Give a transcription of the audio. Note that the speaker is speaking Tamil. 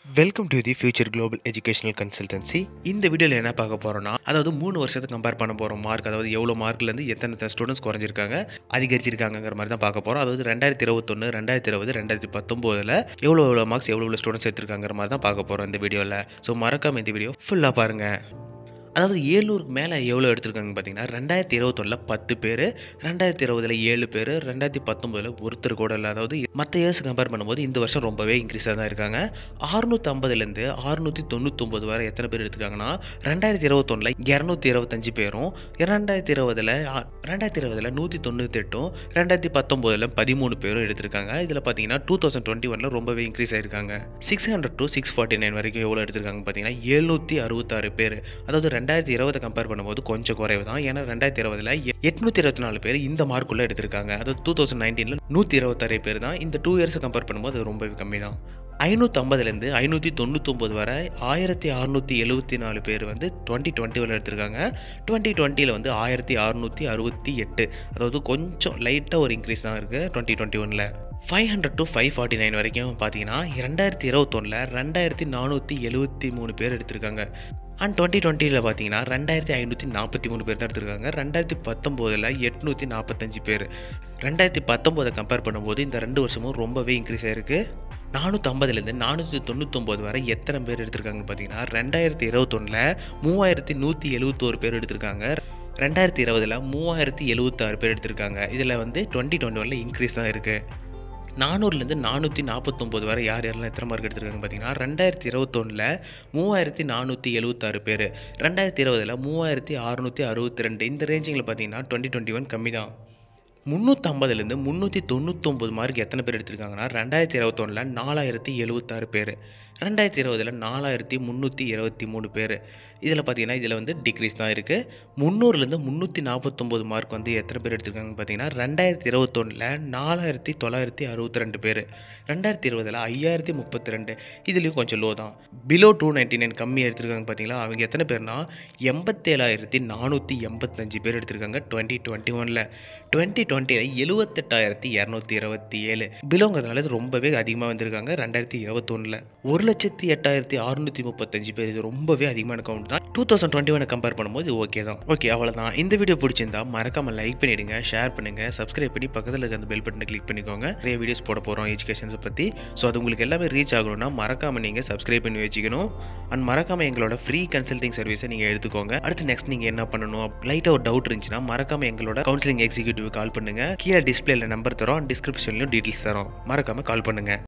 welcome to the future global educational consultancy இந்த வீடியோவில் என்ன பார்க்க போகிறோம்னா அதாவது மூணு வருஷத்தை கம்பேர் பண்ண போகிறோம் மார்க் அதாவது எவ்வளோ மார்க்லேருந்து எத்தனை ஸ்டூடெண்ட்ஸ் குறைஞ்சிருக்காங்க அதிகரிச்சிருக்காங்கிற மாதிரி தான் பார்க்க போகிறோம் அதாவது ரெண்டாயிரத்தி இருபத்தொன்று ரெண்டாயிரத்தி இருபது ரெண்டாயிரத்தி பத்தொம்போதில் எவ்வளோ எவ்வளோ மார்க்ஸ் எவ்வளோ எவ்வளோ ஸ்டூடெண்ட்ஸ் எடுத்திருக்காங்கிற மாதிரி தான் பார்க்க போகிறோம் இந்த வீடியோவில் ஸோ மறக்காம இந்த வீடியோ ஃபுல்லாக பாருங்கள் அதாவது ஏழ்நூறுக்கு மேலே எவ்வளோ எடுத்திருக்காங்க பார்த்தீங்கன்னா ரெண்டாயிரத்தி இருபத்தொன்னில் பத்து பேர் ரெண்டாயிரத்தி இருபதில் ஏழு பேர் ரெண்டாயிரத்தி பத்தொம்போதில் ஒருத்தர் கூட இல்லை அதாவது மற்ற இயர்ஸ் கம்பேர் பண்ணும்போது இந்த வருஷம் ரொம்பவே இன்க்ரீஸாக தான் இருக்காங்க அறுநூற்றி ஐம்பதுலேருந்து அறுநூற்றி தொண்ணூத்தொம்பது வரை எத்தனை பேர் எடுத்துருக்காங்கன்னா ரெண்டாயிரத்தி இருபத்தொன்னில் இரநூத்தி இருபத்தஞ்சு பேரும் ரெண்டாயிரத்தி இருபதில் ரெண்டாயிரத்தி இருபதில் நூற்றி தொண்ணூற்றி எட்டும் ரெண்டாயிரத்தி பத்தொம்போதில் பதிமூணு பேரும் எடுத்திருக்காங்க இதில் பார்த்தீங்கன்னா டூ தௌசண்ட் டுவெண்ட்டி ஒனில் ரொம்பவே இன்க்ரீஸ் ஆயிருக்காங்க six hundred to six forty nine வரைக்கும் எவ்வளோ எடுத்திருக்காங்க பார்த்தீங்கன்னா எழுநூற்றி அறுபத்தாறு பேர் அதாவது ரெண்டாயிரத்தி இருபதை கம்பேர் பண்ணும்போது கொஞ்சம் குறைவு தான் ஏன்னா ரெண்டாயிரத்தி இருபதில் எட்நூற்றி இருபத்தி நாலு பேர் இந்த மார்க்குள்ளே எடுத்திருக்காங்க அதாவது டூ தௌசண்ட் நைன்டீனில் நூற்றி இருபத்தாறு பேர் தான் இந்த டூ இயர்ஸை கம்பேர் பண்ணும்போது அது ரொம்பவே கம்மி தான் ஐநூற்றம்பதுலேருந்து ஐநூற்றி தொண்ணூத்தொம்பது வரை ஆயிரத்தி அறநூற்றி எழுபத்தி நாலு பேர் வந்து டுவெண்ட்டி டுவெண்ட்டியில் எடுத்திருக்காங்க டுவெண்ட்டி டுவெண்ட்டியில் வந்து ஆயிரத்தி அறநூற்றி அறுபத்தி எட்டு அதாவது கொஞ்சம் லைட்டாக ஒரு இன்க்ரீஸ் தான் இருக்குது டுவெண்ட்டி டுவெண்ட்டி ஒனில் five hundred to five forty nine வரைக்கும் பார்த்தீங்கன்னா ரெண்டாயிரத்தி இருபத்தொன்னில் ரெண்டாயிரத்தி நானூற்றி எழுபத்தி மூணு பேர் எடுத்திருக்காங்க அண்ட் டுவெண்ட்டி டுவெண்ட்டியில் பார்த்தீங்கன்னா ரெண்டாயிரத்தி ஐநூற்றி நாற்பத்தி மூணு பேர் தான் எடுத்திருக்காங்க ரெண்டாயிரத்தி பத்தொம்போதில் எட்நூற்றி நாற்பத்தஞ்சு பேர் ரெண்டாயிரத்தி பத்தொம்போதை கம்பேர் பண்ணும்போது இந்த ரெண்டு வருஷமும் ரொம்பவே இன்க்ரீஸ் ஆயிருக்கு நானூற்றம்பதுலேருந்து நானூற்றி தொண்ணூத்தொம்பது வரை எத்தனை பேர் எடுத்திருக்காங்கன்னு பார்த்தீங்கன்னா ரெண்டாயிரத்தி இருபத்தொன்னில் மூவாயிரத்தி நூற்றி எழுபத்தோரு பேர் எடுத்திருக்காங்க ரெண்டாயிரத்தி இருபதில் மூவாயிரத்தி எழுபத்தாறு பேர் எடுத்திருக்காங்க இதில் வந்து டுவெண்ட்டி டுவெண்ட்டி ஒனில் இன்க்ரீஸ் தான் இருக்குது நானூறுலேருந்து நானூற்றி நாற்பத்தொம்போது வரை யார் யாரெல்லாம் எத்தனை மார்க் எடுத்திருக்காங்க பார்த்தீங்கன்னா ரெண்டாயிரத்தி இருபத்தொன்னில் மூவாயிரத்தி நானூற்றி எழுபத்தாறு பேர் ரெண்டாயிரத்தி இருபதில் மூவாயிரத்தி அறுநூற்றி அறுபத்தி ரெண்டு இந்த ரேஞ்சிங்கில் பார்த்தீங்கன்னா டுவெண்ட்டி டுவெண்ட்டி ஒன் கம்மி தான் முந்நூற்றம்பதுலேருந்து முந்நூற்றி தொண்ணூத்தொம்பது மார்க் எத்தனை பேர் எடுத்திருக்காங்கன்னா ரெண்டாயிரத்தி இருபத்தொன்னில் நாலாயிரத்தி எழுபத்தாறு பேர் ரெண்டாயிரத்தி இருபதில் நாலாயிரத்தி முந்நூற்றி இருபத்தி மூணு பேர் இதில் பார்த்தீங்கன்னா இதில் வந்து டிக்ரீஸ் தான் இருக்குது முந்நூறுலேருந்து முந்நூற்றி நாற்பத்தொம்போது மார்க் வந்து எத்தனை பேர் எடுத்திருக்காங்கன்னு பார்த்தீங்கன்னா ரெண்டாயிரத்தி இருபத்தொன்னில் நாலாயிரத்தி தொள்ளாயிரத்தி அறுபத்தி ரெண்டு பேர் ரெண்டாயிரத்தி இருபதில் ஐயாயிரத்தி முப்பத்தி ரெண்டு இதுலேயும் கொஞ்சம் லோ தான் பிலோ டூ நைன்ட்டி நைன் கம்மி எடுத்திருக்காங்க பார்த்தீங்களா அவங்க எத்தனை பேர்னா எண்பத்தேழாயிரத்தி நானூற்றி எண்பத்தஞ்சு பேர் எடுத்திருக்காங்க டுவெண்ட்டி டுவெண்ட்டி ஒனில் டுவெண்ட்டி டுவெண்ட்டியில் எழுபத்தெட்டாயிரத்தி இரநூத்தி இருபத்தி ஏழு பிலோங்கிறதுனால இது ரொம்பவே அதிகமாக வந்திருக்காங்க ரெண்டாயிரத்தி இருபத்தொன்னில் ஒரு லட்சத்தி எட்டாயிரத்தி அறுநூற்றி முப்பத்தஞ்சு பேர் இது ரொம்பவே அதிகமான கவுண்ட் தான் டூ தௌசண்ட் டுவெண்ட்டி ஒனை கம்பேர் பண்ணும்போது இது ஓகே தான் ஓகே அவ்வளோதான் இந்த வீடியோ பிடிச்சிருந்தா மறக்காம லைக் பண்ணிடுங்க ஷேர் பண்ணுங்க சப்ஸ்கிரைப் பண்ணி பக்கத்தில் இருக்க அந்த பெல் பட்டனை கிளிக் பண்ணிக்கோங்க நிறைய வீடியோஸ் போட போகிறோம் எஜுகேஷன்ஸை பற்றி ஸோ அது உங்களுக்கு எல்லாமே ரீச் ஆகணும்னா மறக்காம நீங்கள் சப்ஸ்கிரைப் பண்ணி வச்சுக்கணும் அண்ட் மறக்காம எங்களோட ஃப்ரீ கன்சல்டிங் சர்வீஸை நீங்கள் எடுத்துக்கோங்க அடுத்து நெக்ஸ்ட் நீங்கள் என்ன பண்ணணும் லைட்டாக ஒரு டவுட் இருந்துச்சுன்னா மறக்காம எங்களோட கவுன்சிலிங் எக்ஸிக்யூட்டிவ் கால் பண்ணுங்க கீழே டிஸ்பிளேல நம்பர் தரோம் டிஸ்கிரிப்ஷன்லையும் டீட்டெயில்ஸ் தரோம் மறக்காம கால் பண்ணுங்க